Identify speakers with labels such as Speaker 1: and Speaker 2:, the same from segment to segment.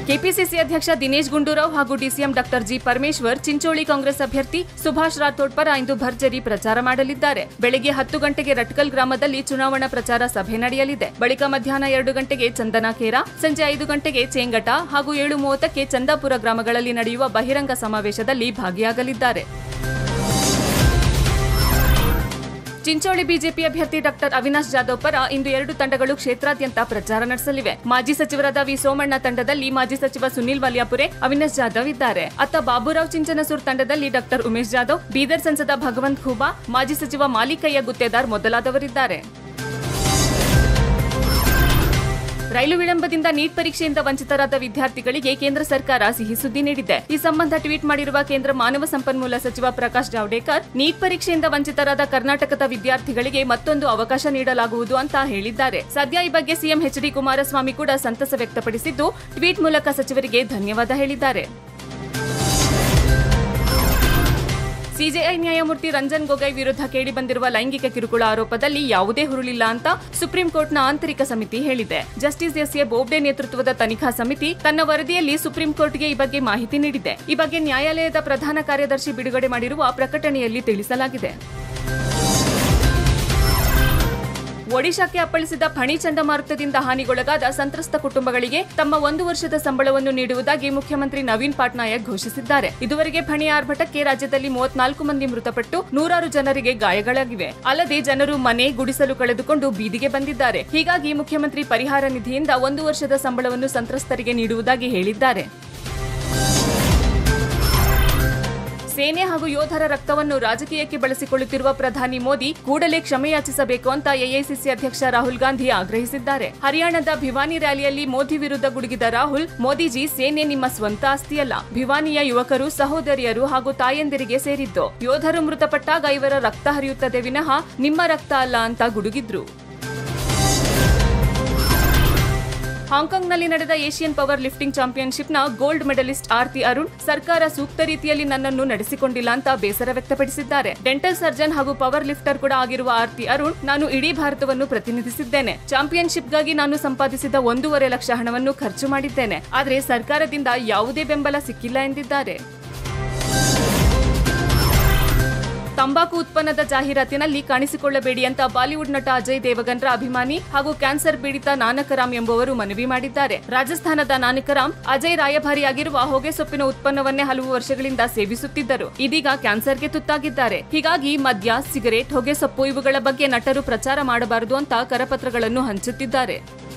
Speaker 1: KPCC ಅಧ್ಯಕ್ಷ ದಿನೇಶ್ ಗುಂಡೂರಾವ್ ಹಾಗೂ DCM doctor G Parameshwar Chincholi Congress ಅಭ್ಯರ್ಥಿ ಸುಭಾಷ್ ರಾಥೋಡ್ ಪರ ಇಂದು ಭರ್ಜರಿ ಪ್ರಚಾರ ಮಾಡಲಿದ್ದಾರೆ ಬೆಳಗ್ಗೆ ಹತ್ತು ಗಂಟೆಗೆ ರಟ್ಕಲ್ ಗ್ರಾಮದಲ್ಲಿ ಚುನಾವಣಾ ಪ್ರಚಾರ ಸಭೆ ನಡೆಯಲಿದೆ ಬಳಿಕ ಮಧ್ಯಾಹ್ನ ಎರಡು ಗಂಟೆಗೆ ಚಂದನಾಕೇರ ಸಂಜೆ ಐದು ಗಂಟೆಗೆ ಚೇಂಗಟ ಹಾಗೂ ಏಳು ಮೂವತ್ತಕ್ಕೆ ಚಂದಾಪುರ ಗ್ರಾಮಗಳಲ್ಲಿ ನಡೆಯುವ ಬಹಿರಂಗ ಸಮಾವೇಶದಲ್ಲಿ ಭಾಗಿಯಾಗಲಿದ್ದಾರೆ ಚಿಂಚೋಳಿ ಬಿಜೆಪಿ ಅಭ್ಯರ್ಥಿ ಡಾಕ್ಟರ್ ಅವಿನಾಶ್ ಜಾಧವ್ ಪರ ಇಂದು ಎರಡು ತಂಡಗಳು ಕ್ಷೇತ್ರಾದ್ಯಂತ ಪ್ರಚಾರ ನಡೆಸಲಿವೆ ಮಾಜಿ ಸಚಿವರಾದ ವಿ ಸೋಮಣ್ಣ ತಂಡದಲ್ಲಿ ಮಾಜಿ ಸಚಿವ ಸುನಿಲ್ ವಲ್ಯಾಪುರೆ ಅವಿನಾಶ್ ಜಾಧವ್ ಇದ್ದಾರೆ ಅತ್ತ ಬಾಬುರಾವ್ ಚಿಂಚನಸೂರ್ ತಂಡದಲ್ಲಿ ಡಾಕ್ಟರ್ ಉಮೇಶ್ ಜಾಧವ್ ಬೀದರ್ ಸಂಸದ ಭಗವಂತ್ ಖೂಬಾ ಮಾಜಿ ಸಚಿವ ಮಾಲಿಕಯ್ಯ ಗುತ್ತೇದಾರ್ ಮೊದಲಾದವರಿದ್ದಾರೆ ರೈಲು ವಿಳಂಬದಿಂದ ನೀಟ್ ಪರೀಕ್ಷೆಯಿಂದ ವಂಚಿತರಾದ ವಿದ್ಯಾರ್ಥಿಗಳಿಗೆ ಕೇಂದ್ರ ಸರ್ಕಾರ ಸಿಹಿ ಸುದ್ದಿ ನೀಡಿದೆ ಈ ಸಂಬಂಧ ಟ್ವೀಟ್ ಮಾಡಿರುವ ಕೇಂದ್ರ ಮಾನವ ಸಂಪನ್ಮೂಲ ಸಚಿವ ಪ್ರಕಾಶ್ ಜಾವಡೇಕರ್ ನೀಟ್ ಪರೀಕ್ಷೆಯಿಂದ ವಂಚಿತರಾದ ಕರ್ನಾಟಕದ ವಿದ್ಯಾರ್ಥಿಗಳಿಗೆ ಮತ್ತೊಂದು ಅವಕಾಶ ನೀಡಲಾಗುವುದು ಅಂತ ಹೇಳಿದ್ದಾರೆ ಸದ್ಯ ಈ ಬಗ್ಗೆ ಸಿಎಂ ಎಚ್ ಡಿ ಕುಮಾರಸ್ವಾಮಿ ಕೂಡ ಸಂತಸ ವ್ಯಕ್ತಪಡಿಸಿದ್ದು ಟ್ವೀಟ್ ಮೂಲಕ ಸಚಿವರಿಗೆ ಧನ್ಯವಾದ ಹೇಳಿದ್ದಾರೆ ಸಿಜೆಐ ನ್ಯಾಯಮೂರ್ತಿ ರಂಜನ್ ಗೊಗೊಯ್ ವಿರುದ್ಧ ಕೇಳಿಬಂದಿರುವ ಲೈಂಗಿಕ ಕಿರುಕುಳ ಆರೋಪದಲ್ಲಿ ಯಾವುದೇ ಹುರುಳಿಲ್ಲ ಅಂತ ಸುಪ್ರೀಂ ಕೋರ್ಟ್ನ ಆಂತರಿಕ ಸಮಿತಿ ಹೇಳಿದೆ ಜಸ್ಟಿಸ್ ಎಸ್ ಎ ಬೋಬ್ಡೆ ನೇತೃತ್ವದ ತನಿಖಾ ಸಮಿತಿ ತನ್ನ ವರದಿಯಲ್ಲಿ ಸುಪ್ರೀಂ ಕೋರ್ಟ್ಗೆ ಈ ಬಗ್ಗೆ ಮಾಹಿತಿ ನೀಡಿದೆ ಈ ಬಗ್ಗೆ ನ್ಯಾಯಾಲಯದ ಪ್ರಧಾನ ಕಾರ್ಯದರ್ಶಿ ಬಿಡುಗಡೆ ಮಾಡಿರುವ ಪ್ರಕಟಣೆಯಲ್ಲಿ ತಿಳಿಸಲಾಗಿದೆ ಒಡಿಶಾಕ್ಕೆ ಅಪ್ಪಳಿಸಿದ ಫಣಿ ಚಂಡಮಾರುತದಿಂದ ಹಾನಿಗೊಳಗಾದ ಸಂತ್ರಸ್ತ ಕುಟುಂಬಗಳಿಗೆ ತಮ್ಮ ಒಂದು ವರ್ಷದ ಸಂಬಳವನ್ನು ನೀಡುವುದಾಗಿ ಮುಖ್ಯಮಂತ್ರಿ ನವೀನ್ ಪಟ್ನಾಯಕ್ ಘೋಷಿಸಿದ್ದಾರೆ ಇದುವರೆಗೆ ಫಣಿ ಆರ್ಭಟಕ್ಕೆ ರಾಜ್ಯದಲ್ಲಿ ಮೂವತ್ನಾಲ್ಕು ಮಂದಿ ಮೃತಪಟ್ಟು ನೂರಾರು ಜನರಿಗೆ ಗಾಯಗಳಾಗಿವೆ ಅಲ್ಲದೆ ಜನರು ಮನೆ ಗುಡಿಸಲು ಕಳೆದುಕೊಂಡು ಬೀದಿಗೆ ಬಂದಿದ್ದಾರೆ ಹೀಗಾಗಿ ಮುಖ್ಯಮಂತ್ರಿ ಪರಿಹಾರ ನಿಧಿಯಿಂದ ಒಂದು ವರ್ಷದ ಸಂಬಳವನ್ನು ಸಂತ್ರಸ್ತರಿಗೆ ನೀಡುವುದಾಗಿ ಹೇಳಿದ್ದಾರೆ ಸೇನೆ ಹಾಗೂ ಯೋಧರ ರಕ್ತವನ್ನು ರಾಜಕೀಯಕ್ಕೆ ಬಳಸಿಕೊಳ್ಳುತ್ತಿರುವ ಪ್ರಧಾನಿ ಮೋದಿ ಕೂಡಲೇ ಕ್ಷಮೆಯಾಚಿಸಬೇಕು ಅಂತ ಎಐಸಿಸಿ ಅಧ್ಯಕ್ಷ ರಾಹುಲ್ ಗಾಂಧಿ ಆಗ್ರಹಿಸಿದ್ದಾರೆ ಹರಿಯಾಣದ ಭಿವಾನಿ ರ್ಯಾಲಿಯಲ್ಲಿ ಮೋದಿ ವಿರುದ್ಧ ಗುಡುಗಿದ ರಾಹುಲ್ ಮೋದಿಜಿ ಸೇನೆ ನಿಮ್ಮ ಸ್ವಂತ ಆಸ್ತಿಯಲ್ಲ ಭಿವಾನಿಯ ಯುವಕರು ಸಹೋದರಿಯರು ಹಾಗೂ ತಾಯಂದಿರಿಗೆ ಸೇರಿದ್ದು ಯೋಧರು ಮೃತಪಟ್ಟಾಗ ಇವರ ರಕ್ತ ಹರಿಯುತ್ತದೆ ವಿನಃ ನಿಮ್ಮ ರಕ್ತ ಅಲ್ಲ ಅಂತ ಗುಡುಗಿದ್ರು ಹಾಂಕಾಂಗ್ನಲ್ಲಿ ನಡೆದ ಏಷ್ಯನ್ ಪವರ್ ಲಿಫ್ಟಿಂಗ್ ಚಾಂಪಿಯನ್ಶಿಪ್ನ ಗೋಲ್ಡ್ ಮೆಡಲಿಸ್ಟ್ ಆರ್ತಿ ಅರುಣ್ ಸರ್ಕಾರ ಸೂಕ್ತ ರೀತಿಯಲ್ಲಿ ನನ್ನನ್ನು ನಡೆಸಿಕೊಂಡಿಲ್ಲ ಅಂತ ಬೇಸರ ವ್ಯಕ್ತಪಡಿಸಿದ್ದಾರೆ ಡೆಂಟಲ್ ಸರ್ಜನ್ ಹಾಗೂ ಪವರ್ ಲಿಫ್ಟರ್ ಕೂಡ ಆಗಿರುವ ಆರ್ತಿ ಅರುಣ್ ನಾನು ಇಡೀ ಭಾರತವನ್ನು ಪ್ರತಿನಿಧಿಸಿದ್ದೇನೆ ಚಾಂಪಿಯನ್ಶಿಪ್ಗಾಗಿ ನಾನು ಸಂಪಾದಿಸಿದ ಒಂದೂವರೆ ಲಕ್ಷ ಹಣವನ್ನು ಖರ್ಚು ಮಾಡಿದ್ದೇನೆ ಆದರೆ ಸರ್ಕಾರದಿಂದ ಯಾವುದೇ ಬೆಂಬಲ ಸಿಕ್ಕಿಲ್ಲ ಎಂದಿದ್ದಾರೆ ತಂಬಾಕು ಉತ್ಪನ್ನದ ಜಾಹೀರಾತಿನಲ್ಲಿ ಕಾಣಿಸಿಕೊಳ್ಳಬೇಡಿ ಅಂತ ಬಾಲಿವುಡ್ ನಟ ಅಜಯ್ ದೇವಗನ್ರ ಅಭಿಮಾನಿ ಹಾಗೂ ಕ್ಯಾನ್ಸರ್ ಪೀಡಿತ ನಾನಕರಾಮ್ ಎಂಬುವರು ಮನವಿ ಮಾಡಿದ್ದಾರೆ ರಾಜಸ್ಥಾನದ ನಾನಕರಾಮ್ ಅಜಯ್ ರಾಯಭಾರಿಯಾಗಿರುವ ಹೊಗೆ ಸೊಪ್ಪಿನ ಉತ್ಪನ್ನವನ್ನೇ ಹಲವು ವರ್ಷಗಳಿಂದ ಸೇವಿಸುತ್ತಿದ್ದರು ಇದೀಗ ಕ್ಯಾನ್ಸರ್ಗೆ ತುತ್ತಾಗಿದ್ದಾರೆ ಹೀಗಾಗಿ ಮದ್ಯ ಸಿಗರೇಟ್ ಹೊಗೆ ಸೊಪ್ಪು ಇವುಗಳ ಬಗ್ಗೆ ನಟರು ಪ್ರಚಾರ ಮಾಡಬಾರದು ಅಂತ ಕರಪತ್ರಗಳನ್ನು ಹಂಚುತ್ತಿದ್ದಾರೆ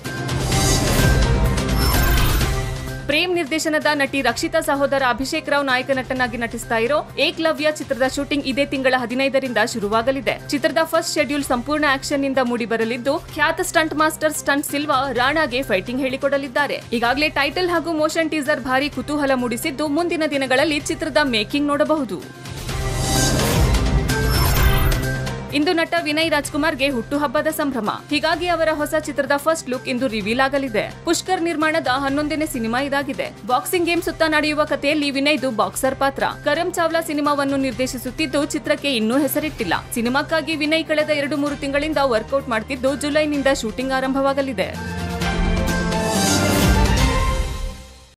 Speaker 1: ಪ್ರೇಮ್ ನಿರ್ದೇಶನದ ನಟಿ ರಕ್ಷಿತಾ ಸಹೋದರ ಅಭಿಷೇಕ್ ರಾವ್ ನಾಯಕ ನಟನಾಗಿ ನಟಿಸ್ತಾ ಇರೋ ಏಕ್ಲವ್ಯ ಚಿತ್ರದ ಶೂಟಿಂಗ್ ಇದೇ ತಿಂಗಳ ಹದಿನೈದರಿಂದ ಶುರುವಾಗಲಿದೆ ಚಿತ್ರದ ಫಸ್ಟ್ ಶೆಡ್ಯೂಲ್ ಸಂಪೂರ್ಣ ಆಕ್ಷನ್ ನಿಂದ ಮೂಡಿಬರಲಿದ್ದು ಖ್ಯಾತ ಸ್ಟಂಟ್ ಮಾಸ್ಟರ್ ಸ್ಟಂಟ್ ಸಿಲ್ವಾ ರಾಣಾಗೆ ಫೈಟಿಂಗ್ ಹೇಳಿಕೊಡಲಿದ್ದಾರೆ ಈಗಾಗಲೇ ಟೈಟಲ್ ಹಾಗೂ ಮೋಷನ್ ಟೀಸರ್ ಭಾರಿ ಕುತೂಹಲ ಮೂಡಿಸಿದ್ದು ಮುಂದಿನ ದಿನಗಳಲ್ಲಿ ಚಿತ್ರದ ಮೇಕಿಂಗ್ ನೋಡಬಹುದು ಇಂದು ನಟ ವಿನಯ್ ರಾಜ್ಕುಮಾರ್ಗೆ ಹುಟ್ಟುಹಬ್ಬದ ಸಂಭ್ರಮ ಹೀಗಾಗಿ ಅವರ ಹೊಸ ಚಿತ್ರದ ಫಸ್ಟ್ ಲುಕ್ ಇಂದು ರಿವೀಲ್ ಆಗಲಿದೆ ಪುಷ್ಕರ್ ನಿರ್ಮಾಣದ ಹನ್ನೊಂದನೇ ಸಿನಿಮಾ ಇದಾಗಿದೆ ಬಾಕ್ಸಿಂಗ್ ಗೇಮ್ ಸುತ್ತ ನಡೆಯುವ ಕಥೆಯಲ್ಲಿ ವಿನಯ್ದು ಬಾಕ್ಸರ್ ಪಾತ್ರ ಕರಂ ಚಾವ್ಲಾ ಸಿನಿಮಾವನ್ನು ನಿರ್ದೇಶಿಸುತ್ತಿದ್ದು ಚಿತ್ರಕ್ಕೆ ಇನ್ನೂ ಹೆಸರಿಟ್ಟಿಲ್ಲ ಸಿನಿಮಾಕ್ಕಾಗಿ ವಿನಯ್ ಕಳೆದ ಎರಡು ಮೂರು ತಿಂಗಳಿಂದ ವರ್ಕೌಟ್ ಮಾಡ್ತಿದ್ದು ಜುಲೈನಿಂದ ಶೂಟಿಂಗ್ ಆರಂಭವಾಗಲಿದೆ